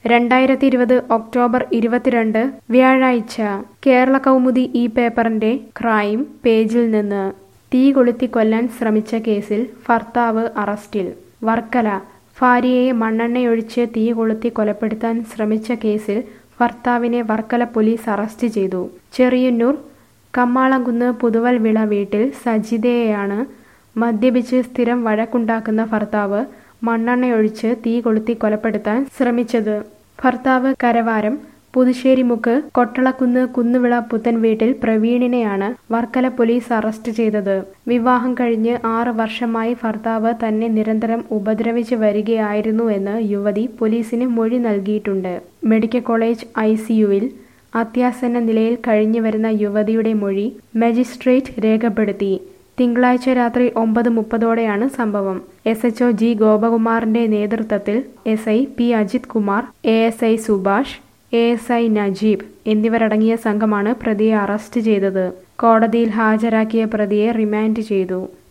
രണ്ടായിരത്തി ഇരുപത് ഒക്ടോബർ ഇരുപത്തിരണ്ട് വ്യാഴാഴ്ച കേരള കൗമുദി ഈ പേപ്പറിന്റെ ക്രൈം പേജിൽ നിന്ന് തീ കൊളുത്തി കൊല്ലാൻ ശ്രമിച്ച കേസിൽ ഭർത്താവ് അറസ്റ്റിൽ വർക്കല ഭാര്യയെ മണ്ണെണ്ണയൊഴിച്ച് തീ കൊളുത്തി കൊലപ്പെടുത്താൻ ശ്രമിച്ച കേസിൽ ഭർത്താവിനെ വർക്കല പോലീസ് അറസ്റ്റ് ചെയ്തു ചെറിയന്നൂർ കമ്മാളംകുന്ന് പുതുവൽ വിള വീട്ടിൽ സജിതയെയാണ് മദ്യപിച്ച് സ്ഥിരം വഴക്കുണ്ടാക്കുന്ന ഭർത്താവ് മണ്ണെണ്ണയൊഴിച്ച് തീ കൊളുത്തി കൊലപ്പെടുത്താൻ ശ്രമിച്ചത് ഭർത്താവ് കരവാരം പുതുശ്ശേരിമുക്ക് കൊട്ടളക്കുന്ന് കുന്നുവിള പുത്തൻ വീട്ടിൽ പ്രവീണിനെയാണ് വർക്കല പോലീസ് അറസ്റ്റ് ചെയ്തത് വിവാഹം കഴിഞ്ഞ് ആറ് വർഷമായി ഭർത്താവ് തന്നെ നിരന്തരം ഉപദ്രവിച്ച് വരികയായിരുന്നുവെന്ന് യുവതി പോലീസിന് മൊഴി നൽകിയിട്ടുണ്ട് മെഡിക്കൽ കോളേജ് ഐ സിയുവിൽ അത്യാസന്ന നിലയിൽ കഴിഞ്ഞുവരുന്ന യുവതിയുടെ മൊഴി മജിസ്ട്രേറ്റ് രേഖപ്പെടുത്തി തിങ്കളാഴ്ച രാത്രി ഒമ്പത് മുപ്പതോടെയാണ് സംഭവം എസ് എച്ച്ഒ ജി ഗോപകുമാറിന്റെ നേതൃത്വത്തിൽ S I P Ajith Kumar A S I Subhash A S I Najeeb എന്നിവരടങ്ങിയ സംഘമാണ് പ്രതിയെ അറസ്റ്റ് ചെയ്തത് കോടതിയിൽ ഹാജരാക്കിയ പ്രതിയെ റിമാൻഡ് ചെയ്തു